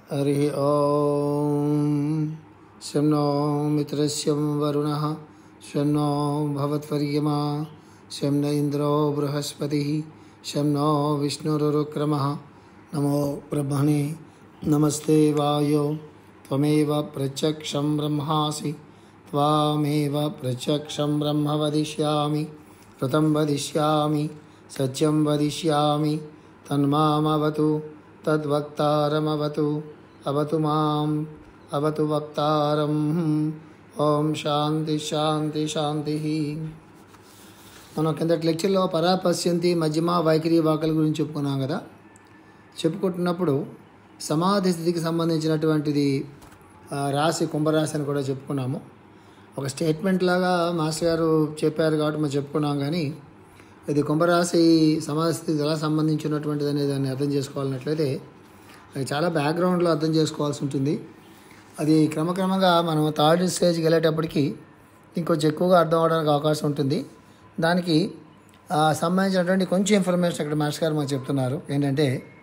हरिः ॐ शं नो मित्रस्यं वरुणः शं नो भवत्वर्यमा शं न इन्द्रो बृहस्पतिः शं नो विष्णुरुक्रमः नमो ब्रह्मणे नमस्ते वायो त्वमेव प्रत्यक्षं ब्रह्मासि त्वामेव प्रत्यक्षं ब्रह्म वदिष्यामि व्रतं वदिष्यामि सत्यं वदिष्यामि तन्मामवतु तद्वक्तारमवतु अवतु माम् अवतु वक्तारम् ఓం శాంతి శాంతి శాంతి మనం కిందటి లెక్చర్లో పరాపశ్యంతి మధ్యమ వైఖరి వాకల గురించి చెప్పుకున్నాం కదా చెప్పుకుంటున్నప్పుడు సమాధి స్థితికి సంబంధించినటువంటిది ఆ, రాశి కుంభరాశి అని కూడా చెప్పుకున్నాము ఒక స్టేట్మెంట్ లాగా మాస్టర్ గారు చెప్పారు కాబట్టి మనం చెప్పుకున్నాం కానీ ఇది కుంభరాశి సమాధి స్థితికి ఎలా సంబంధించినటువంటిది అనేది దాన్ని అర్థం చేసుకోవాలన్నట్లయితే అది చాలా బ్యాక్గ్రౌండ్లో అర్థం చేసుకోవాల్సి ఉంటుంది అది క్రమక్రమంగా మనం థర్డ్ స్టేజ్కి వెళ్ళేటప్పటికి ఇంకొంచెం ఎక్కువగా అర్థం అవడానికి అవకాశం ఉంటుంది దానికి ఆ, సంబంధించినటువంటి కొంచెం ఇన్ఫర్మేషన్ ఇక్కడ మాస్టర్ గారు మాకు చెప్తున్నారు ఏంటంటే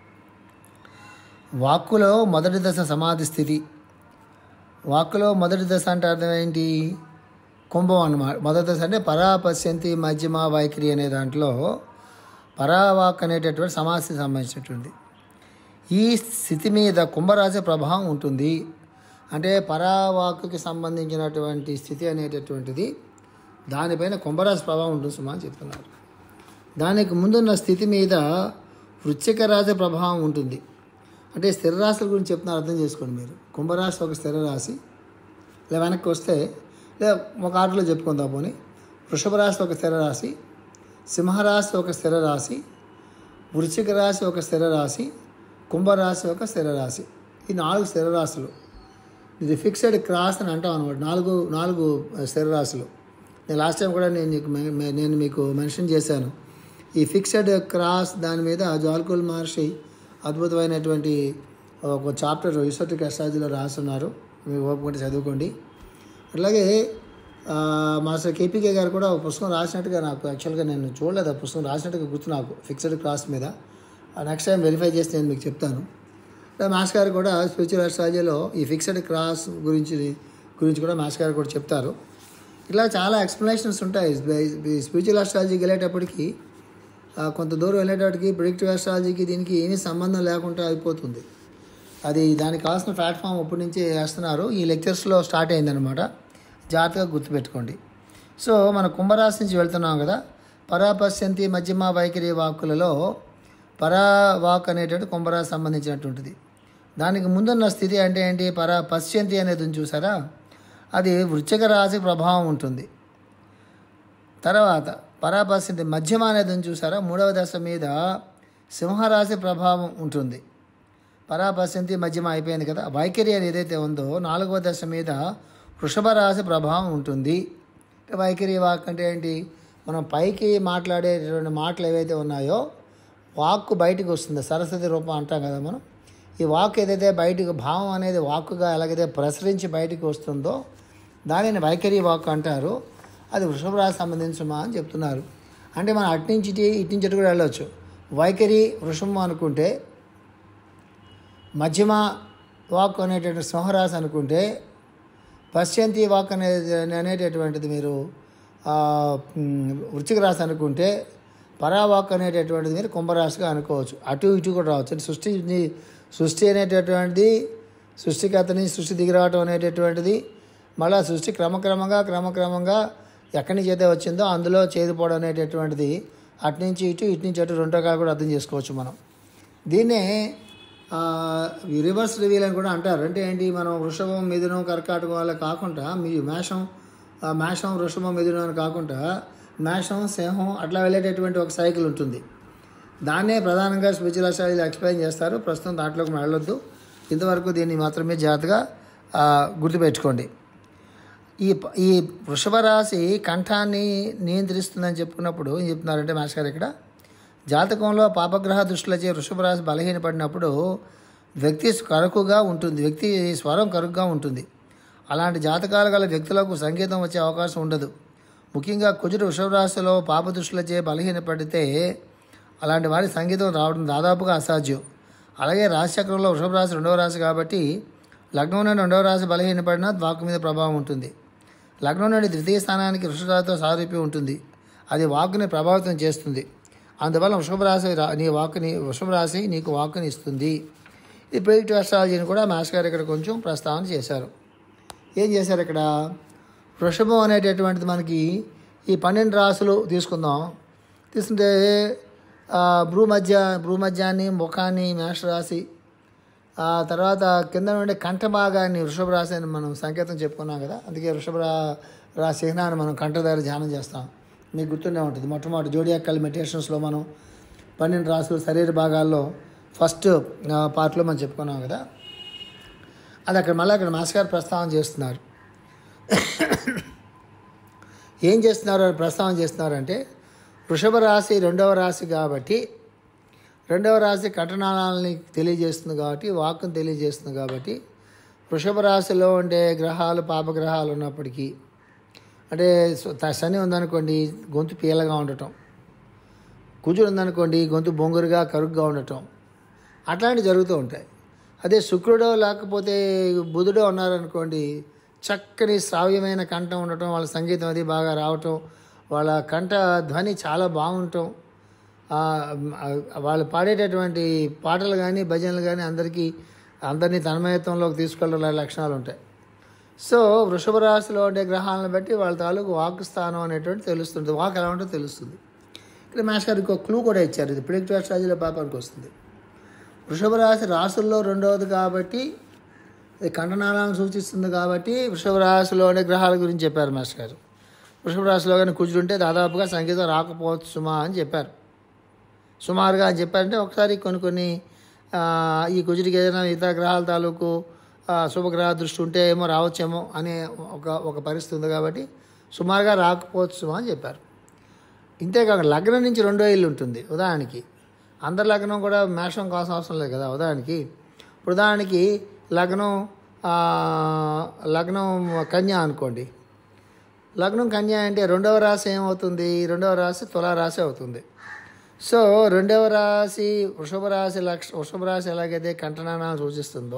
వాక్కులో మొదటి దశ సమాధి స్థితి వాక్కులో మొదటి దశ అంటే అర్థం ఏంటి కుంభం అన్నమాట మొదటి దశ అంటే పరాపశ్యంతి మధ్యమ వైఖరి అనే దాంట్లో పరావాక్ అనేటటువంటి సమాధికి సంబంధించినటువంటి ఈ స్థితి మీద కుంభరాశి ప్రభావం ఉంటుంది అంటే పరావాకుకి సంబంధించినటువంటి స్థితి అనేటటువంటిది దానిపైన కుంభరాశి ప్రభావం ఉంటుంది సుమా అని చెప్తున్నారు దానికి ముందున్న స్థితి మీద వృశ్చిక రాశి ప్రభావం ఉంటుంది అంటే స్థిర రాశుల గురించి చెప్తున్నారు అర్థం చేసుకోండి మీరు కుంభరాశి ఒక స్థిర రాశి లేదా వెనక్కి వస్తే లేదా ఒక ఆటలో చెప్పుకుందాం పోని వృషభ రాశి ఒక స్థిర రాశి సింహరాశి ఒక స్థిర రాశి వృశ్చిక రాశి ఒక స్థిర రాశి కుంభరాశి ఒక స్థిర రాశి ఈ నాలుగు స్థిర రాశులు ఇది ఫిక్స్డ్ క్రాస్ అని అంటాం అనమాట నాలుగు నాలుగు స్థిర రాశులు నేను లాస్ట్ టైం కూడా నేను నీకు మె- మె- నేను మీకు మెన్షన్ చేశాను ఈ ఫిక్స్డ్ క్రాస్ దాని మీద జాల్కుల్ మహర్షి అద్భుతమైనటువంటి ఒక చాప్టర్ ఇసోటిక్ అస్ట్రాలజీలో రాస్తున్నారు మీరు ఓపుకుంటే చదువుకోండి అట్లాగే ఆ, మాస్టర్ కేపీకే గారు కూడా ఒక పుస్తకం రాసినట్టుగా నాకు యాక్చువల్గా నేను చూడలేదు ఆ పుస్తకం రాసినట్టుగా గుర్తు నాకు ఫిక్స్డ్ క్రాస్ మీద నెక్స్ట్ టైం వెరిఫై చేస్తే నేను మీకు చెప్తాను అంటే మాస్ గారు కూడా స్పిరిచువల్ అస్ట్రాలజీలో ఈ ఫిక్స్డ్ క్రాస్ గురించి గురించి కూడా మాస్ గారు కూడా చెప్తారు ఇట్లా చాలా ఎక్స్ప్లెనేషన్స్ ఉంటాయి స్పిరిచువల్ అస్ట్రాలజీకి వెళ్ళేటప్పటికి ఆ, కొంత దూరం వెళ్ళేటప్పటికి ప్రిడిక్టివ్ అస్ట్రాలజీకి దీనికి ఏమీ సంబంధం లేకుండా అయిపోతుంది అది దానికి కావాల్సిన ప్లాట్ఫామ్ ఇప్పటి నుంచే వేస్తున్నారు ఈ లెక్చర్స్లో స్టార్ట్ అయిందనమాట జాగ్రత్తగా గుర్తుపెట్టుకోండి సో మన కుంభరాశి నుంచి వెళ్తున్నాం కదా పరాపశ్యంతి మధ్యమ వైఖరి వాక్కులలో పరావాక్ అనేటువంటి కుంభరాశి సంబంధించినటువంటిది దానికి ముందున్న స్థితి అంటే ఏంటి పరా పశ్యంతి అనేది ఉంది చూసారా అది వృశ్చిక రాశి ప్రభావం ఉంటుంది తర్వాత పరాపశ్యంతి మధ్యమ అనేది ఉంది చూసారా మూడవ దశ మీద సింహరాశి ప్రభావం ఉంటుంది పరాపశ్యంతి మధ్యమ అయిపోయింది కదా వైఖరి అని ఏదైతే ఉందో నాలుగవ దశ మీద వృషభ రాశి ప్రభావం ఉంటుంది అంటే వైఖరి వాక్ అంటే ఏంటి మనం పైకి మాట్లాడేటువంటి మాటలు ఏవైతే ఉన్నాయో వాక్కు బయటికి వస్తుంది సరస్వతి రూపం అంటాం కదా మనం ఈ వాక్ ఏదైతే బయటకు భావం అనేది వాక్కుగా ఎలాగైతే ప్రసరించి బయటికి వస్తుందో దానిని వైఖరి వాక్ అంటారు అది వృషభ రాశి సంబంధించమా అని చెప్తున్నారు అంటే మనం అట్నుంచి ఇటు ఇటు కూడా వెళ్ళొచ్చు వైఖరి వృషభం అనుకుంటే మధ్యమ వాక్ అనేటటువంటి సింహరాశి అనుకుంటే పశ్చంతి వాక్ అనేది అనేటటువంటిది మీరు ఆ, మ్, వృశ్చిక రాశి అనుకుంటే పరావాక్ అనేటటువంటిది మీరు కుంభరాశిగా అనుకోవచ్చు అటు ఇటు కూడా రావచ్చు అంటే సృష్టి సృష్టి అనేటటువంటిది సృష్టికర్త నుంచి సృష్టి దిగిరావటం అనేటటువంటిది మళ్ళా సృష్టి క్రమక్రమంగా క్రమక్రమంగా ఎక్కడి నుంచి అయితే వచ్చిందో అందులో చేరిపోవడం అనేటటువంటిది అటు నుంచి ఇటు ఇటు నుంచి అటు రెండు రకాలు కూడా అర్థం చేసుకోవచ్చు మనం దీన్నే ఆ, ఈ రివర్స్ రివీల్ అని కూడా అంటారు అంటే ఏంటి మనం వృషభం మిథునం కర్కాటకం వల్ల కాకుండా మీ మేషం ఆ, మేషం వృషభం మిథునం అని కాకుండా మేషం సింహం అట్లా వెళ్ళేటటువంటి ఒక సైకిల్ ఉంటుంది దాన్నే ప్రధానంగా స్పిరిచువల్ అస్ట్రాలజీలో ఎక్స్ప్లెయిన్ చేస్తారు ప్రస్తుతం దాంట్లోకి వెళ్ళొద్దు ఇంతవరకు దీన్ని మాత్రమే జాగ్రత్తగా ఆ, గుర్తుపెట్టుకోండి ఈ ప- ఈ వృషభ రాశి కంఠాన్ని నియంత్రిస్తుందని చెప్పుకున్నప్పుడు ఏం చెప్తున్నారంటే మాస్టర్ గారు ఇక్కడ జాతకంలో పాపగ్రహ దృష్టిలచే వృషభ రాశి బలహీనపడినప్పుడు వ్యక్తి కరుకుగా ఉంటుంది వ్యక్తి స్వరం కరుకుగా ఉంటుంది అలాంటి జాతకాలు గల వ్యక్తులకు సంగీతం వచ్చే అవకాశం ఉండదు ముఖ్యంగా కుజుడు వృషభ రాశిలో పాప దృష్టిలచే బలహీనపడితే అలాంటి వారి సంగీతం రావడం దాదాపుగా అసాధ్యం అలాగే రాశిచక్రంలో వృషభ రాశి రెండవ రాశి కాబట్టి లగ్నం నుండి రెండవ రాశి బలహీనపడినా వాక్ మీద ప్రభావం ఉంటుంది లగ్నం నుండి ద్వితీయ స్థానానికి వృషభ రాశితో సారూప్యం ఉంటుంది అది వాక్కుని ప్రభావితం చేస్తుంది అందువల్ల వృషభ రాశి రా- నీ వాక్కుని వృషభ రాశి నీకు వాక్కుని ఇస్తుంది ఈ ప్రిడిక్టివ్ అస్ట్రాలజీని కూడా మాస్ గారు ఇక్కడ కొంచెం ప్రస్తావన చేశారు ఏం చేశారు ఇక్కడ వృషభం అనేటటువంటిది మనకి ఈ పన్నెండు రాసులు తీసుకుందాం తీసుకుంటే ఆ, భ్రూమధ్య భ్రూమధ్యాన్ని ముఖాన్ని మేషరాశి ఆ తర్వాత కింద నుండి కంఠ భాగాన్ని వృషభ రాశి అని మనం సంకేతం చెప్పుకున్నాం కదా అందుకే వృషభ రా- రాశి చిహ్నాన్ని మనం కంఠ దగ్గర ధ్యానం చేస్తాం మీకు గుర్తుండే ఉంటుంది మొట్టమొదటి జోడియాకల్ మెడిటేషన్స్లో మనం పన్నెండు రాసులు శరీర భాగాల్లో ఫస్ట్ పార్ట్లో మనం చెప్పుకున్నాం కదా అది అక్కడ మళ్ళీ అక్కడ మాస్ గారు ప్రస్తావన చేస్తున్నారు ఏం చేస్తున్నారు అని ప్రస్తావన చేస్తున్నారంటే వృషభ రాశి రెండవ రాశి కాబట్టి రెండవ రాశి కటనాలని తెలియజేస్తుంది కాబట్టి వాక్కును తెలియజేస్తుంది కాబట్టి వృషభ రాశిలో ఉండే గ్రహాలు పాపగ్రహాలు ఉన్నప్పటికీ అంటే సు- త- శని ఉందనుకోండి గొంతు పీలగా ఉండటం కుజుడు ఉందనుకోండి గొంతు బొంగురుగా కరుగ్గా ఉండటం అట్లాంటివి జరుగుతూ ఉంటాయి అదే శుక్రుడో లేకపోతే బుధుడో ఉన్నారనుకోండి చక్కని శ్రావ్యమైన కంఠం ఉండటం వాళ్ళ సంగీతం అది బాగా రావటం వాళ్ళ కంఠ ధ్వని చాలా బాగుంటాం ఆ, ఆ, వాళ్ళు పాడేటటువంటి పాటలు కానీ భజనలు కానీ అందరికీ అందరినీ తన్మయత్వంలోకి తీసుకెళ్ళే లక్షణాలు ఉంటాయి సో వృషభ రాశిలో ఉండే గ్రహాలను బట్టి వాళ్ళ తాలూకు వాక్ స్థానం అనేటువంటి తెలుస్తుంది వాక్ ఎలా ఉంటుందో తెలుస్తుంది ఇక్కడ మాస్టర్ గారు ఇంకో క్లూ కూడా ఇచ్చారు ఇది ప్రిడిక్టివ్ అస్ట్రాలజీలో పాపానికి వస్తుంది వృషభ రాశి రాసుల్లో రెండవది కాబట్టి ఇది కంఠనాళాలను సూచిస్తుంది కాబట్టి వృషభ రాశిలో ఉండే గ్రహాల గురించి చెప్పారు మాస్టర్ గారు వృషభ రాశిలో కానీ కుజుడు ఉంటే దాదాపుగా సంగీతం రాకపోవచ్చు సుమా అని చెప్పారు సుమారుగా అని చెప్పారంటే ఒకసారి కొన్ని కొన్ని ఆ, ఈ కుజుడికి ఏదైనా ఇతర గ్రహాల తాలూకు ఆ, శుభగ్రహ దృష్టి ఉంటే ఏమో రావచ్చేమో అనే ఒక ఒక పరిస్థితి ఉంది కాబట్టి సుమారుగా రాకపోవచ్చు అని చెప్పారు ఇంతేకాక లగ్నం నుంచి రెండో ఇల్లు ఉంటుంది ఉదాహరణకి అందరి లగ్నం కూడా మేషం కావాల్సిన అవసరం లేదు కదా ఉదాహరణకి ఇప్పుడు ఉదాహరణకి లగ్నం ఆ, లగ్నం కన్యా అనుకోండి లగ్నం కన్యా అంటే రెండవ రాశి ఏమవుతుంది రెండవ రాశి తులారాశి అవుతుంది సో రెండవ రాశి వృషభ రాశి లక్ష వృషభ రాశి ఎలాగైతే కంఠనాళాలను సూచిస్తుందో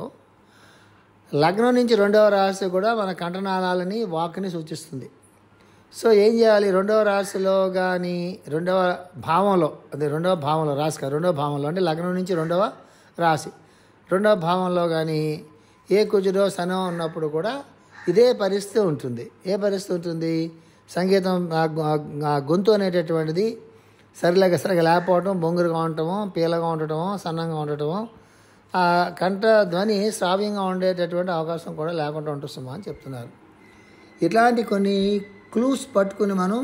లగ్నం నుంచి రెండవ రాశి కూడా మన కంఠనాళాలని వాక్ని సూచిస్తుంది సో ఏం చేయాలి రెండవ రాశిలో కానీ రెండవ భావంలో అదే రెండవ భావంలో రాశి కాదు రెండవ భావంలో అంటే లగ్నం నుంచి రెండవ రాశి రెండవ భావంలో కానీ ఏ కుజుడో శనో ఉన్నప్పుడు కూడా ఇదే పరిస్థితి ఉంటుంది ఏ పరిస్థితి ఉంటుంది సంగీతం ఆ గొ- ఆ గొంతు అనేటటువంటిది సరిలేక సరిగా లేకపోవటం బొంగురుగా ఉండటము పీలగా ఉండటము సన్నంగా ఉండటము ఆ కంఠ ధ్వని శ్రావ్యంగా ఉండేటటువంటి అవకాశం కూడా లేకుండా ఉంటుందమ్మా అని చెప్తున్నారు ఇట్లాంటి కొన్ని క్లూస్ పట్టుకుని మనం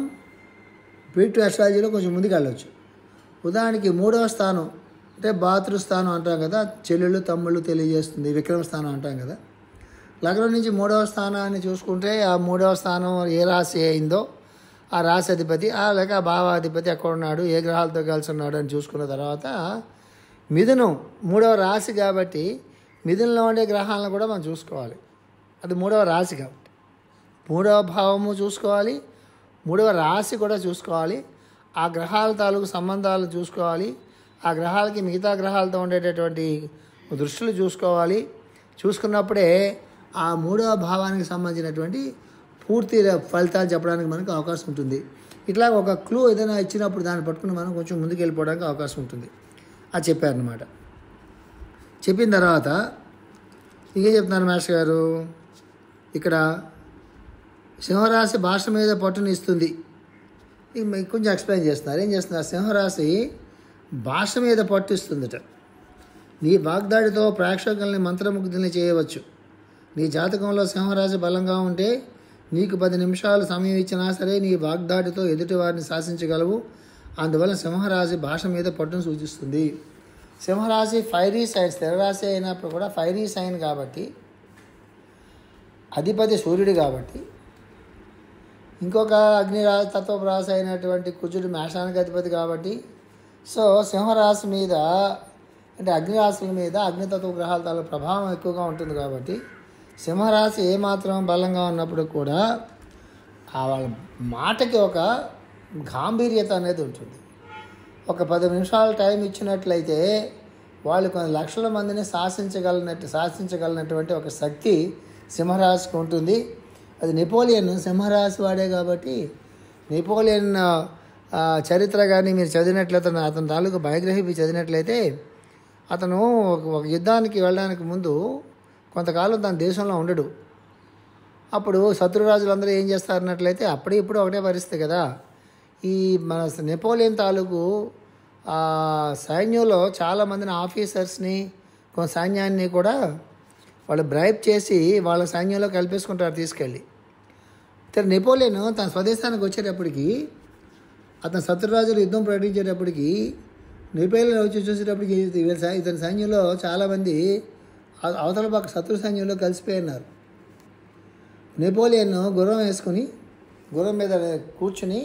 పీటు అస్ట్రాలజీలో కొంచెం ముందుకు వెళ్ళొచ్చు ఉదాహరణకి మూడవ స్థానం అంటే బాతృ స్థానం అంటాం కదా చెల్లెళ్ళు తమ్ముళ్ళు తెలియజేస్తుంది విక్రమ స్థానం అంటాం కదా లగ్నం నుంచి మూడవ స్థానాన్ని చూసుకుంటే ఆ మూడవ స్థానం ఏ రాశి అయిందో ఆ రాశి అధిపతి ఆ లేక ఆ భావాధిపతి ఎక్కడ ఉన్నాడు ఏ గ్రహాలతో కలిసి ఉన్నాడు అని చూసుకున్న తర్వాత మిథునం మూడవ రాశి కాబట్టి మిథునంలో ఉండే గ్రహాలను కూడా మనం చూసుకోవాలి అది మూడవ రాశి కాబట్టి మూడవ భావము చూసుకోవాలి మూడవ రాశి కూడా చూసుకోవాలి ఆ గ్రహాల తాలూకు సంబంధాలు చూసుకోవాలి ఆ గ్రహాలకి మిగతా గ్రహాలతో ఉండేటటువంటి దృష్టిలు చూసుకోవాలి చూసుకున్నప్పుడే ఆ మూడవ భావానికి సంబంధించినటువంటి పూర్తి ఫలితాలు చెప్పడానికి మనకు అవకాశం ఉంటుంది ఇట్లా ఒక క్లూ ఏదైనా ఇచ్చినప్పుడు దాన్ని పట్టుకుని మనం కొంచెం ముందుకు వెళ్ళిపోవడానికి అవకాశం ఉంటుంది అది చెప్పారనమాట చెప్పిన తర్వాత ఇంకేం చెప్తున్నారు మాస్టర్ గారు ఇక్కడ సింహరాశి భాష మీద పట్టుని ఇస్తుంది ఇది మీకు కొంచెం ఎక్స్ప్లెయిన్ చేస్తున్నారు ఏం చేస్తున్నారు సింహరాశి భాష మీద పట్టు ఇస్తుందట నీ వాగ్దాడితో ప్రేక్షకుల్ని మంత్రముగ్ధుల్ని చేయవచ్చు నీ జాతకంలో సింహరాశి బలంగా ఉంటే నీకు పది నిమిషాలు సమయం ఇచ్చినా సరే నీ వాగ్దాడితో ఎదుటి వారిని శాసించగలవు అందువల్ల సింహరాశి భాష మీద పట్టును సూచిస్తుంది సింహరాశి ఫైరీ సైన్ స్థిరరాశి అయినప్పుడు కూడా ఫైరీ సైన్ కాబట్టి అధిపతి సూర్యుడు కాబట్టి ఇంకొక అగ్ని రా- తత్వపు రాశి అయినటువంటి కుజుడు మేషానికి అధిపతి కాబట్టి సో సింహరాశి మీద అంటే అగ్ని రాశుల మీద అగ్నితత్వ గ్రహాల తాలూకు ప్రభావం ఎక్కువగా ఉంటుంది కాబట్టి సింహరాశి ఏమాత్రం బలంగా ఉన్నప్పుడు కూడా ఆ వాళ్ళ మాటకి ఒక గాంభీర్యత అనేది ఉంటుంది ఒక పది నిమిషాలు టైం ఇచ్చినట్లయితే వాళ్ళు కొన్ని లక్షల మందిని శాసించగలిగినట్టు శాసించగలిగినటువంటి ఒక శక్తి సింహరాశికి ఉంటుంది అది నెపోలియన్ సింహరాశి వాడే కాబట్టి నెపోలియన్ ఆ, చరిత్ర కానీ మీరు చదివినట్లయితే అతని తాలూకు బయోగ్రఫీ చదివినట్లయితే అతను ఒక ఒక యుద్ధానికి వెళ్ళడానికి ముందు కొంతకాలం తన దేశంలో ఉండడు అప్పుడు శత్రురాజులందరూ ఏం చేస్తారన్నట్లయితే అప్పుడే ఇప్పుడు ఒకటే పరిస్థితి కదా ఈ మన నెపోలియన్ తాలూకు ఆ, సైన్యంలో చాలామందిని ఆఫీసర్స్ని కొంత సైన్యాన్ని కూడా వాళ్ళు బ్రైబ్ చేసి వాళ్ళ సైన్యంలో కలిపేసుకుంటారు తీసుకెళ్ళి ఇతను నెపోలియన్ తన స్వదేశానికి వచ్చేటప్పటికి అతను శత్రురాజులు యుద్ధం ప్రకటించేటప్పటికి నెపోలియన్ వచ్చి చూసేటప్పటికి ఇతని సై- ఇతని సైన్యంలో చాలామంది అవ- అవతల పక్క శత్రు సైన్యంలో కలిసిపోయి ఉన్నారు నెపోలియన్ గుర్రం వేసుకుని గుర్రం మీద కూర్చుని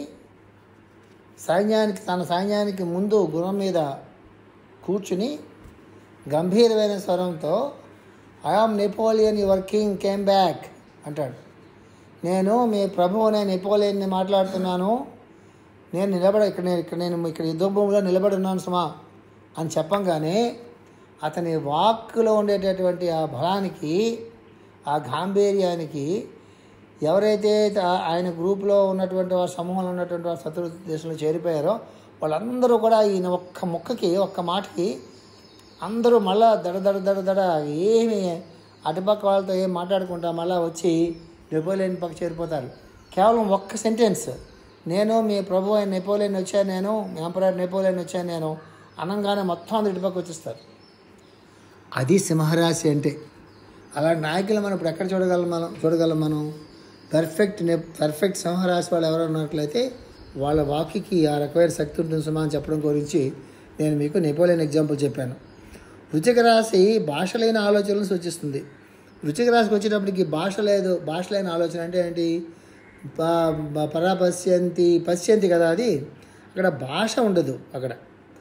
సైన్యానికి తన సైన్యానికి ముందు గుర్రం మీద కూర్చుని గంభీరమైన స్వరంతో I am Napoleon your king came back అంటాడు నేను మీ ప్రభువు అనే నెపోలియన్ని మాట్లాడుతున్నాను నేను నిలబడ ఇక్కడ నేను ఇక్కడ నేను ఇక్కడ యుద్ధ భూమిలో నిలబడి ఉన్నాను సుమా అని చెప్పంగానే అతని వాక్కులో ఉండేటటువంటి ఆ బలానికి ఆ గాంభీర్యానికి ఎవరైతే త- ఆయన గ్రూప్లో ఉన్నటువంటి వారి సమూహంలో ఉన్నటువంటి వారు శత్రు దేశంలో చేరిపోయారో వాళ్ళందరూ కూడా ఈయన ఒక్క ముక్కకి ఒక్క మాటకి అందరూ మళ్ళా దడ దడ దడ దడ ఏమి అటుపక్క వాళ్ళతో ఏం మాట్లాడుకుంటా మళ్ళా వచ్చి నెపోలియన్ పక్క చేరిపోతారు కేవలం ఒక్క సెంటెన్స్ నేను మీ ప్రభు అయిన నెపోలియన్ వచ్చాను నేను మీ ఎంపరర్ నెపోలియన్ వచ్చాను నేను అనగానే మొత్తం అందరు ఇటుపక్క వచ్చేస్తారు అది సింహరాశి అంటే అలాంటి నాయకులు మనం ఇప్పుడు ఎక్కడ చూడగలం మనం చూడగలం మనం పర్ఫెక్ట్ నె పర్ఫెక్ట్ సింహరాశి వాళ్ళు ఎవరు ఉన్నట్లయితే వాళ్ళ వాక్యకి ఆ రకమైన శక్తి ఉంటుంది సుమా అని చెప్పడం గురించి నేను మీకు నెపోలియన్ ఎగ్జాంపుల్ చెప్పాను వృచ్చిక రాశి భాష లేని ఆలోచనలు సూచిస్తుంది వృచ్చిక రాశికి వచ్చేటప్పటికి భాష లేదు భాష లేని ఆలోచన అంటే ఏంటి ప- ప- పరాపశ్యంతి పశ్యంతి కదా అది అక్కడ భాష ఉండదు అక్కడ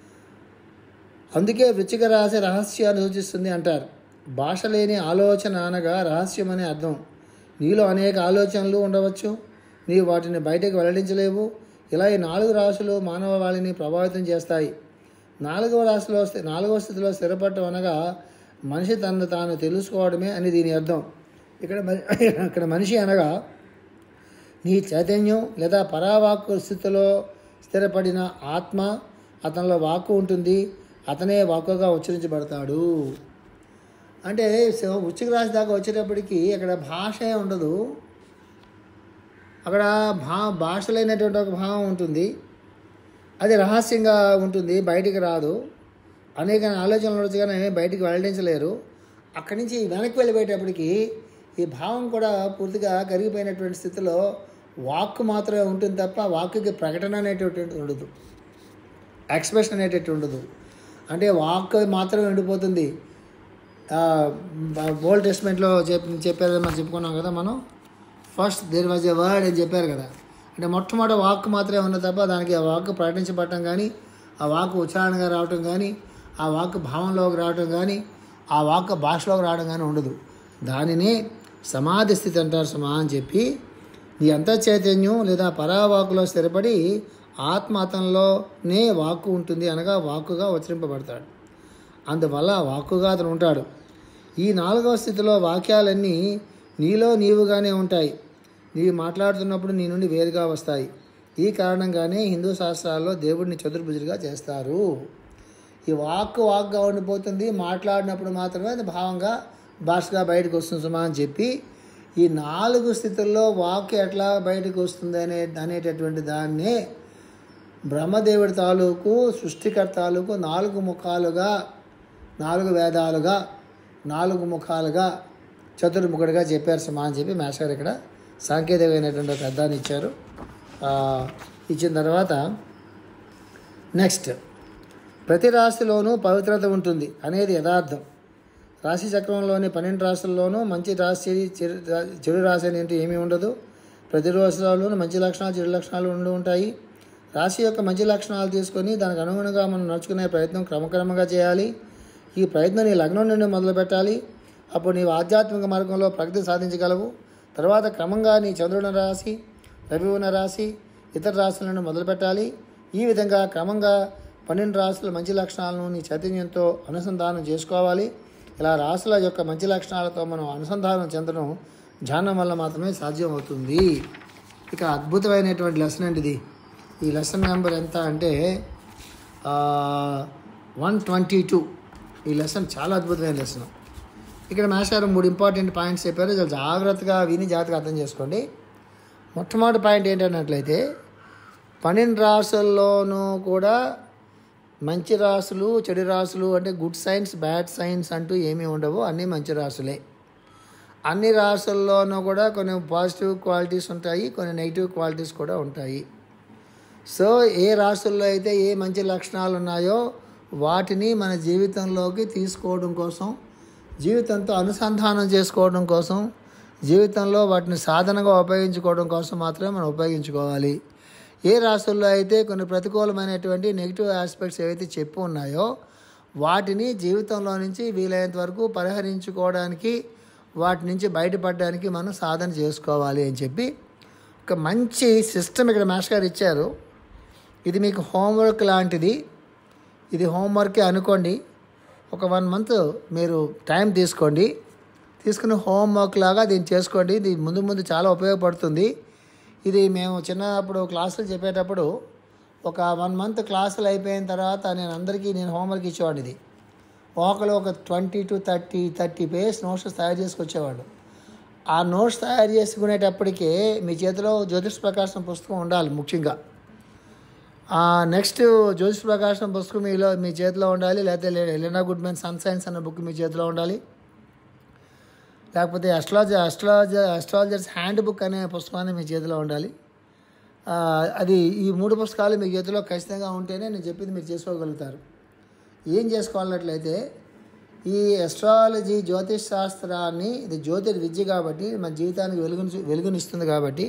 అందుకే వృచ్చిక రాశి రహస్యాన్ని సూచిస్తుంది అంటారు భాష లేని ఆలోచన అనగా రహస్యం అనే అర్థం నీలో అనేక ఆలోచనలు ఉండవచ్చు నీవు వాటిని బయటకు వెల్లడించలేవు ఇలా ఈ నాలుగు రాశులు మానవ వాళ్ళని ప్రభావితం చేస్తాయి నాలుగవ రాశిలో స్థి- నాలుగవ స్థితిలో స్థిరపడటం అనగా మనిషి తనను తాను తెలుసుకోవడమే అని దీని అర్థం ఇక్కడ మరి- ఇక్కడ మనిషి అనగా నీ చైతన్యం లేదా పరావాక్కు స్థితిలో స్థిరపడిన ఆత్మ అతనిలో వాక్కు ఉంటుంది అతనే వాక్కుగా ఉచ్చరించబడతాడు అంటే శివ ఉచ్చిక రాశి దాకా వచ్చేటప్పటికి అక్కడ భాషే ఉండదు అక్కడ భా భాషలైనటువంటి ఒక భావం ఉంటుంది అది రహస్యంగా ఉంటుంది బయటికి రాదు అనేక ఆలోచనలు ఉండొచ్చు కానీ బయటికి వెల్లడించలేరు అక్కడి నుంచి వెనక్కి వెళ్ళిపోయేటప్పటికి ఈ భావం కూడా పూర్తిగా కరిగిపోయినటువంటి స్థితిలో వాక్ మాత్రమే ఉంటుంది తప్ప వాక్కి ప్రకటన అనేటటువంటి ఉండదు ఎక్స్ప్రెషన్ అనేటట్టు ఉండదు అంటే వాక్ మాత్రమే ఉండిపోతుంది ఓల్డ్ టెస్ట్మెంట్లో చెప్ చెప్పారు మనం చెప్పుకున్నాం కదా మనం first there was a word అని చెప్పారు కదా అంటే మొట్టమొదటి వాక్ మాత్రమే ఉన్న తప్ప దానికి ఆ వాక్ ప్రకటించబడటం కానీ ఆ వాక్ ఉచ్చారణగా రావటం కానీ ఆ వాక్ భావంలోకి రావటం కానీ ఆ వాక్ భాషలోకి రావడం కానీ ఉండదు దానిని సమాధి స్థితి అంటారు సమా అని చెప్పి నీ అంత చైతన్యం లేదా పరావాకులో స్థిరపడి ఆత్మ అతనిలోనే వాక్కు ఉంటుంది అనగా వాక్కుగా ఉచ్చరింపబడతాడు అందువల్ల వాక్కుగా అతను ఉంటాడు ఈ నాలుగవ స్థితిలో వాక్యాలన్నీ నీలో నీవుగానే ఉంటాయి నీవు మాట్లాడుతున్నప్పుడు నీ నుండి వేరుగా వస్తాయి ఈ కారణంగానే హిందూ శాస్త్రాల్లో దేవుడిని చతుర్భుజుడిగా చేస్తారు ఈ వాక్ వాక్గా ఉండిపోతుంది మాట్లాడినప్పుడు మాత్రమే అది భావంగా భాషగా బయటకు వస్తుంది సుమా అని చెప్పి ఈ నాలుగు స్థితుల్లో వాక్ ఎట్లా బయటకు వస్తుంది అనే అనేటటువంటి దాన్నే బ్రహ్మదేవుడి తాలూకు సృష్టికర్త తాలూకు నాలుగు ముఖాలుగా నాలుగు వేదాలుగా నాలుగు ముఖాలుగా చతుర్ముఖుడిగా చెప్పారు సుమా అని చెప్పి మాస్టర్ గారు ఇక్కడ సాంకేతికమైనటువంటి ఒక అర్థాన్ని ఇచ్చారు ఆ, ఇచ్చిన తర్వాత నెక్స్ట్ ప్రతి రాశిలోనూ పవిత్రత ఉంటుంది అనేది యథార్థం రాశి చక్రంలోని పన్నెండు రాశుల్లోనూ మంచి రాశి చెడు రా- చెడు రాశి అనేవి ఏమీ ఉండదు ప్రతి రాశిలోనూ మంచి లక్షణాలు చెడు లక్షణాలు ఉండి ఉంటాయి రాశి యొక్క మంచి లక్షణాలు తీసుకొని దానికి అనుగుణంగా మనం నడుచుకునే ప్రయత్నం క్రమక్రమంగా చేయాలి ఈ ప్రయత్నం నీ లగ్నం నుండి మొదలు పెట్టాలి అప్పుడు నీవు ఆధ్యాత్మిక మార్గంలో ప్రగతి సాధించగలవు తర్వాత క్రమంగా నీ చంద్రుని రాశి రవి ఉన్న రాశి ఇతర రాశులను మొదలు పెట్టాలి ఈ విధంగా క్రమంగా పన్నెండు రాసుల మంచి లక్షణాలను నీ చైతన్యంతో అనుసంధానం చేసుకోవాలి ఇలా రాసుల యొక్క మంచి లక్షణాలతో మనం అనుసంధానం చెందడం ధ్యానం వల్ల మాత్రమే సాధ్యం అవుతుంది ఇక అద్భుతమైనటువంటి లెసన్ అండి ఇది ఈ లెసన్ నెంబర్ ఎంత అంటే వన్ ట్వంటీ టూ ఈ లెసన్ చాలా అద్భుతమైన లెసన్ ఇక్కడ మాస్టర్ మూడు ఇంపార్టెంట్ పాయింట్స్ చెప్పారు చాలా జాగ్రత్తగా విని జాగ్రత్తగా అర్థం చేసుకోండి మొట్టమొదటి పాయింట్ ఏంటన్నట్లయితే పన్నెండు రాసుల్లోనూ కూడా మంచి రాసులు చెడు రాసులు అంటే గుడ్ సైన్స్ బ్యాడ్ సైన్స్ అంటూ ఏమీ ఉండవు అన్నీ మంచి రాసులే అన్ని రాసుల్లోనూ కూడా కొన్ని పాజిటివ్ క్వాలిటీస్ ఉంటాయి కొన్ని నెగిటివ్ క్వాలిటీస్ కూడా ఉంటాయి సో ఏ రాసుల్లో అయితే ఏ మంచి లక్షణాలు ఉన్నాయో వాటిని మన జీవితంలోకి తీసుకోవడం కోసం జీవితంతో అనుసంధానం చేసుకోవడం కోసం జీవితంలో వాటిని సాధనగా ఉపయోగించుకోవడం కోసం మాత్రమే మనం ఉపయోగించుకోవాలి ఏ రాసుల్లో అయితే కొన్ని ప్రతికూలమైనటువంటి నెగిటివ్ ఆస్పెక్ట్స్ ఏవైతే చెప్పి ఉన్నాయో వాటిని జీవితంలో నుంచి వీలైనంత వరకు పరిహరించుకోవడానికి వాటి నుంచి బయటపడడానికి మనం సాధన చేసుకోవాలి అని చెప్పి ఒక మంచి సిస్టమ్ ఇక్కడ మాస్టర్ గారు ఇచ్చారు ఇది మీకు హోంవర్క్ లాంటిది ఇది హోంవర్కే అనుకోండి ఒక వన్ మంత్ మీరు టైం తీసుకోండి తీసుకుని హోంవర్క్ లాగా దీన్ని చేసుకోండి ఇది ముందు ముందు చాలా ఉపయోగపడుతుంది ఇది మేము చిన్నప్పుడు క్లాసులు చెప్పేటప్పుడు ఒక వన్ మంత్ క్లాసులు అయిపోయిన తర్వాత నేను అందరికీ నేను హోంవర్క్ ఇచ్చేవాడిని ఇది ఒకరు ఒక twenty to thirty thirty page notes తయారు చేసుకొచ్చేవాడు ఆ నోట్స్ తయారు చేసుకునేటప్పటికే మీ చేతిలో జ్యోతిష్ ప్రకాశం పుస్తకం ఉండాలి ముఖ్యంగా నెక్స్ట్ జ్యోతిష్ ప్రకాశం పుస్తకం మీలో మీ చేతిలో ఉండాలి లేకపోతే ఎలినా గుడ్మెన్ సన్ సైన్స్ అన్న బుక్ మీ చేతిలో ఉండాలి లేకపోతే astrology astrology astrologers hand book అనే పుస్తకాన్ని మీ చేతిలో ఉండాలి ఆ, అది ఈ మూడు పుస్తకాలు మీ చేతిలో ఖచ్చితంగా ఉంటేనే నేను చెప్పింది మీరు చేసుకోగలుగుతారు ఏం చేసుకోవాలన్నట్లయితే ఈ అస్ట్రాలజీ జ్యోతిష్ శాస్త్రాన్ని ఇది జ్యోతిర్ విద్య కాబట్టి మన జీవితానికి వెలుగుని వెలుగునిస్తుంది కాబట్టి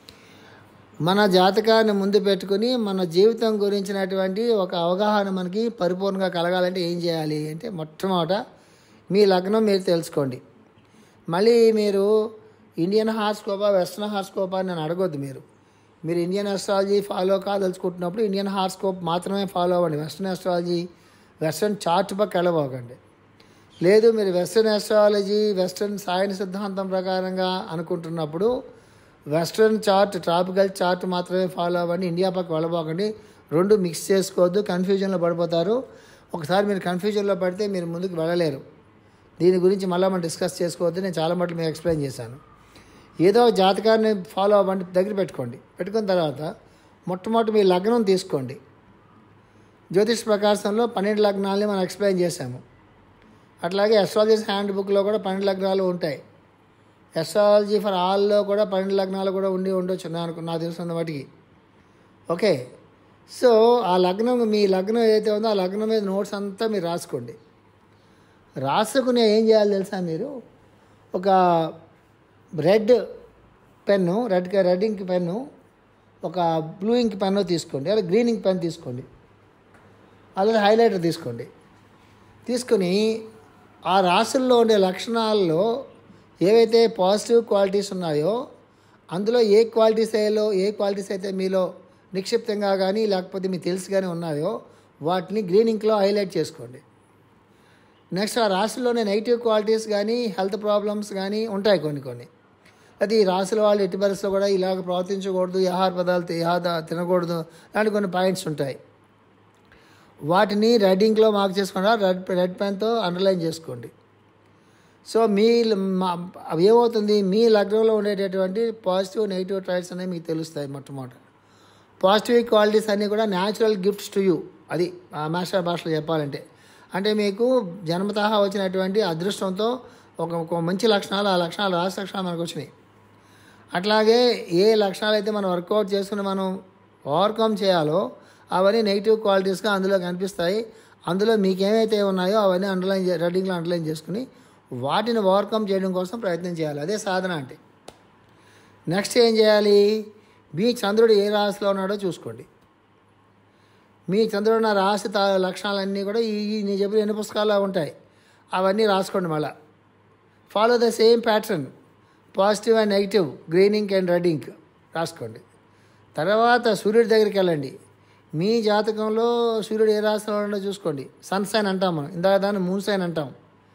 మన జాతకాన్ని ముందు పెట్టుకుని మన జీవితం గురించినటువంటి ఒక అవగాహన మనకి పరిపూర్ణంగా కలగాలంటే ఏం చేయాలి అంటే మొట్టమొదట మీ లగ్నం మీరు తెలుసుకోండి మళ్ళీ మీరు ఇండియన్ హార్స్కోపా వెస్ట్రన్ హార్స్కోపా అని నన్ను అడగొద్దు మీరు మీరు ఇండియన్ అస్ట్రాలజీ ఫాలో కాదలుచుకుంటున్నప్పుడు ఇండియన్ హార్స్కోప్ మాత్రమే ఫాలో అవ్వండి వెస్ట్రన్ అస్ట్రాలజీ వెస్ట్రన్ చార్ట్ పక్క వెళ్ళబోకండి లేదు మీరు వెస్ట్రన్ అస్ట్రాలజీ వెస్ట్రన్ సాయన సిద్ధాంతం ప్రకారంగా అనుకుంటున్నప్పుడు వెస్ట్రన్ చార్ట్ ట్రాపికల్ చార్ట్ మాత్రమే ఫాలో అవ్వండి ఇండియా పక్క వెళ్ళబోకండి రెండు మిక్స్ చేసుకోవద్దు కన్ఫ్యూజన్లో పడిపోతారు ఒకసారి మీరు కన్ఫ్యూజన్లో పడితే మీరు ముందుకు వెళ్ళలేరు దీని గురించి మళ్ళీ మనం డిస్కస్ చేసుకోవద్దు నేను చాలా మటుకు మీకు ఎక్స్ప్లెయిన్ చేశాను ఏదో ఒక జాతకాన్ని ఫాలో అవ్వండి దగ్గర పెట్టుకోండి పెట్టుకున్న తర్వాత మొట్టమొదటి మీ లగ్నం తీసుకోండి జ్యోతిష్ ప్రకాశంలో పన్నెండు లగ్నాలని మనం ఎక్స్ప్లెయిన్ చేశాము అట్లాగే అస్ట్రాలజీ హ్యాండ్ బుక్లో కూడా పన్నెండు లగ్నాలు ఉంటాయి అస్ట్రాలజీ ఫర్ ఆల్లో కూడా పన్నెండు లగ్నాలు కూడా ఉండి ఉండొచ్చు నా అనుకు నాకు తెలుసున్న వాటికి ఓకే సో ఆ లగ్నం మీ లగ్నం ఏదైతే ఉందో ఆ లగ్నం మీద నోట్స్ అంతా మీరు రాసుకోండి రాసుకుని ఏం చేయాలి తెలుసా మీరు ఒక red pen red red ink pen ఒక బ్లూ ఇంక్ పెన్ను తీసుకోండి అలా గ్రీన్ ఇంక్ పెన్ తీసుకోండి అలాగే హైలైటర్ తీసుకోండి తీసుకొని ఆ రాసుల్లో ఉండే లక్షణాల్లో ఏవైతే పాజిటివ్ క్వాలిటీస్ ఉన్నాయో అందులో ఏ క్వాలిటీస్ అయ్యలో ఏ క్వాలిటీస్ అయితే మీలో నిక్షిప్తంగా కానీ లేకపోతే మీకు తెలిసి కానీ ఉన్నాయో వాటిని గ్రీన్ ఇంక్లో హైలైట్ చేసుకోండి నెక్స్ట్ ఆ రాశిలోనే నెగిటివ్ క్వాలిటీస్ కానీ హెల్త్ ప్రాబ్లమ్స్ కానీ ఉంటాయి కొన్ని కొన్ని అది ఈ రాశుల వాళ్ళు ఎట్టి పరిస్థితుల్లో కూడా ఇలాగ ప్రవర్తించకూడదు ఈ ఆహార పదార్థాలు ఈ ఆహార తినకూడదు లాంటి కొన్ని పాయింట్స్ ఉంటాయి వాటిని రెడ్ ఇంక్లో మార్క్ చేసుకుంటా రెడ్ రెడ్ పెన్తో అండర్లైన్ చేసుకోండి సో మీ మా- అవి ఏమవుతుంది మీ లగ్నంలో ఉండేటటువంటి పాజిటివ్ నెగిటివ్ ట్రైట్స్ అనేవి మీకు తెలుస్తాయి మొట్టమొదట పాజిటివ్ క్వాలిటీస్ అన్నీ కూడా న్యాచురల్ గిఫ్ట్స్ టు యూ అది ఆ మాస్టర్ భాషలో చెప్పాలంటే అంటే మీకు జన్మతహా వచ్చినటువంటి అదృష్టంతో ఒక ఒక మంచి లక్షణాలు ఆ లక్షణాలు రాశి లక్షణాలు మనకు వచ్చినాయి అట్లాగే ఏ లక్షణాలు అయితే మనం వర్కౌట్ చేసుకుని మనం ఓవర్కమ్ చేయాలో అవన్నీ నెగిటివ్ క్వాలిటీస్గా అందులో కనిపిస్తాయి అందులో మీకు ఏమైతే ఉన్నాయో అవన్నీ అండర్లైన్ చే- రెడ్డింగ్లో అండర్లైన్ చేసుకుని వాటిని ఓవర్కమ్ చేయడం కోసం ప్రయత్నం చేయాలి అదే సాధన అంటే నెక్స్ట్ ఏం చేయాలి మీ చంద్రుడు ఏ రాశిలో ఉన్నాడో చూసుకోండి మీ చంద్రుడు ఉన్న రాశి తా లక్షణాలన్నీ కూడా ఈ ఈ నేను చెప్పిన ఎన్ని పుస్తకాల్లో ఉంటాయి అవన్నీ రాసుకోండి మళ్ళా follow the same pattern positive and negative green ink and red ink రాసుకోండి తర్వాత సూర్యుడి దగ్గరికి వెళ్ళండి మీ జాతకంలో సూర్యుడు ఏ రాశిలో ఉండో చూసుకోండి సన్ సైన్ అంటాం మనం ఇందాక దాన్ని మూన్ సైన్ అంటాం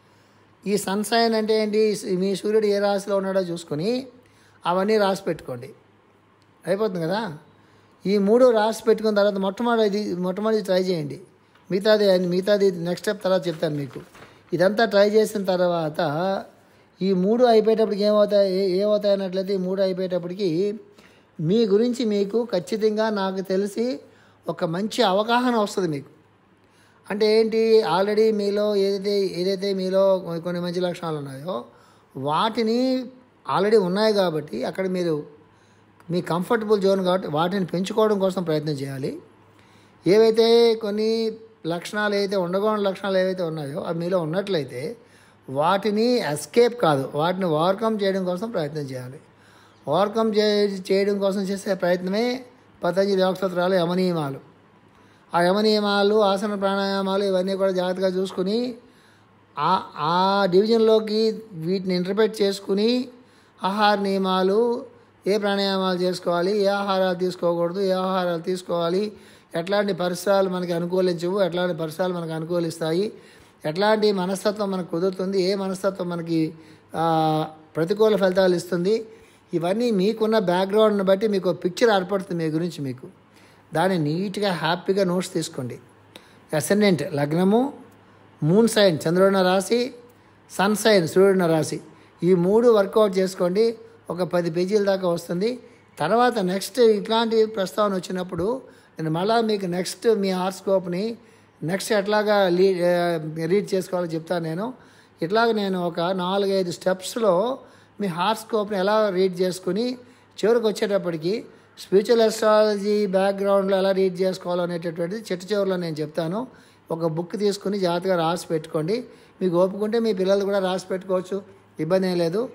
ఈ సన్ సైన్ అంటే ఏంటి మీ సూర్యుడు ఏ రాశిలో ఉన్నాడో చూసుకొని అవన్నీ రాసి పెట్టుకోండి అయిపోతుంది కదా ఈ మూడు రాసి పెట్టుకున్న తర్వాత మొట్టమొదటి మొట్టమొదటి ట్రై చేయండి మిగతాది మిగతాది నెక్స్ట్ స్టెప్ తర్వాత చెప్తాను మీకు ఇదంతా ట్రై చేసిన తర్వాత ఈ మూడు అయిపోయేటప్పటికి ఏమవుతాయి ఏ- ఏమవుతాయి అన్నట్లయితే ఈ మూడు అయిపోయేటప్పటికి మీ గురించి మీకు ఖచ్చితంగా నాకు తెలిసి ఒక మంచి అవగాహన వస్తుంది మీకు అంటే ఏంటి ఆల్రెడీ మీలో ఏదైతే ఏదైతే మీలో కొన్ని మంచి లక్షణాలు ఉన్నాయో వాటిని ఆల్రెడీ ఉన్నాయి కాబట్టి అక్కడ మీరు మీ కంఫర్టబుల్ జోన్ కాబట్టి వాటిని పెంచుకోవడం కోసం ప్రయత్నం చేయాలి ఏవైతే కొన్ని లక్షణాలు ఏవైతే ఉండకూడని లక్షణాలు ఏవైతే ఉన్నాయో అవి మీలో ఉన్నట్లయితే వాటిని ఎస్కేప్ కాదు వాటిని ఓవర్కమ్ చేయడం కోసం ప్రయత్నం చేయాలి ఓవర్కమ్ చే చేయడం కోసం చేసే ప్రయత్నమే పతంజలి యోగసూత్రాలు యమనియమాలు ఆ యమనియమాలు ఆసన ప్రాణాయామాలు ఇవన్నీ కూడా జాగ్రత్తగా చూసుకుని ఆ ఆ డివిజన్లోకి వీటిని ఇంటర్ప్రెట్ చేసుకుని ఆహార నియమాలు ఏ ప్రాణాయామాలు చేసుకోవాలి ఏ ఆహారాలు తీసుకోకూడదు ఏ ఆహారాలు తీసుకోవాలి ఎట్లాంటి పరిసరాలు మనకి అనుకూలించవు ఎట్లాంటి పరిసరాలు మనకు అనుకూలిస్తాయి ఎట్లాంటి మనస్తత్వం మనకు కుదురుతుంది ఏ మనస్తత్వం మనకి ఆ, ప్రతికూల ఫలితాలు ఇస్తుంది ఇవన్నీ మీకున్న బ్యాక్గ్రౌండ్ని బట్టి మీకు పిక్చర్ ఏర్పడుతుంది మీ గురించి మీకు దాన్ని నీట్గా హ్యాపీగా నోట్స్ తీసుకోండి అసెండెంట్ లగ్నము మూన్ సైన్ చంద్రుడిన రాశి సన్ సైన్ సూర్యుడిన రాశి ఈ మూడు వర్కౌట్ చేసుకోండి ఒక పది పేజీల దాకా వస్తుంది తర్వాత నెక్స్ట్ ఇట్లాంటి ప్రస్తావన వచ్చినప్పుడు నేను మళ్ళీ మీకు నెక్స్ట్ మీ హార్స్కోప్ని నెక్స్ట్ ఎట్లాగా లీ రీడ్ చేసుకోవాలో చెప్తాను నేను ఇట్లాగ నేను ఒక నాలుగైదు స్టెప్స్లో మీ హార్స్కోప్ని ఎలా రీడ్ చేసుకుని చివరికి వచ్చేటప్పటికి స్పిరిచువల్ అస్ట్రాలజీ బ్యాక్గ్రౌండ్లో ఎలా రీడ్ చేసుకోవాలో అనేటటువంటిది చిట్ట చివరిలో నేను చెప్తాను ఒక బుక్ తీసుకుని జాగ్రత్తగా రాసి పెట్టుకోండి మీకు ఓపుకుంటే మీ పిల్లలు కూడా రాసి పెట్టుకోవచ్చు ఇబ్బంది ఏం లేదు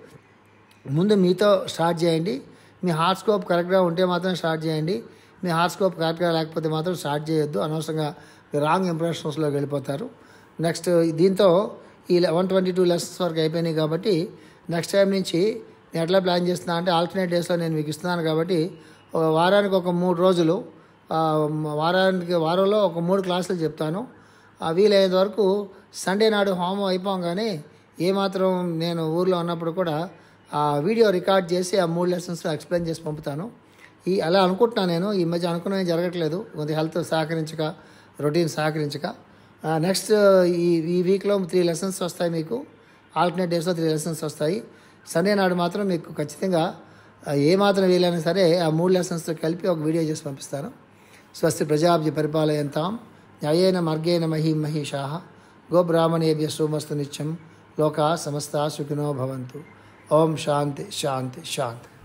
ముందు మీతో స్టార్ట్ చేయండి మీ హార్స్కోప్ కరెక్ట్గా ఉంటే మాత్రం స్టార్ట్ చేయండి మీ హార్స్కోప్ కరెక్ట్గా లేకపోతే మాత్రం స్టార్ట్ చేయొద్దు అనవసరంగా రాంగ్ ఇంప్రెషన్స్లోకి వెళ్ళిపోతారు నెక్స్ట్ దీంతో ఈ వన్ ట్వంటీ టూ లెసన్స్ వరకు అయిపోయినాయి కాబట్టి నెక్స్ట్ టైం నుంచి నేను ఎట్లా ప్లాన్ చేస్తున్నా అంటే ఆల్టర్నేట్ డేస్లో నేను మీకు ఇస్తున్నాను కాబట్టి ఒక వారానికి ఒక మూడు రోజులు ఆ, వారానికి వారంలో ఒక మూడు క్లాసులు చెప్తాను ఆ వీలైనంత వరకు సండే నాడు హోమం అయిపోగానే ఏమాత్రం నేను ఊర్లో ఉన్నప్పుడు కూడా ఆ వీడియో రికార్డ్ చేసి ఆ మూడు లెసన్స్ ఎక్స్ప్లెయిన్ చేసి పంపుతాను ఈ అలా అనుకుంటున్నాను నేను ఈ మధ్య అనుకున్నవి జరగట్లేదు కొద్ది హెల్త్ సహకరించక రొటీన్ సహకరించక నెక్స్ట్ ఈ ఈ వీక్లో త్రీ లెసన్స్ వస్తాయి మీకు ఆల్టర్నేట్ డేస్లో త్రీ లెసన్స్ వస్తాయి సండే నాడు మాత్రం మీకు ఖచ్చితంగా ఆ, ఏ మాత్రం వీలైనా సరే ఆ మూడు లెసన్స్తో కలిపి ఒక వీడియో చేసి పంపిస్తాను స్వస్తి ప్రజాబ్జి పరిపాలయంతాం న్యాయేన మార్గేణ మహీ మహిషా గోబ్రాహ్మణేభ్య సోమస్తు నిత్యం లోకా సమస్త సుఖినో భవంతు ఓం శాంతి శాంతి శాంతి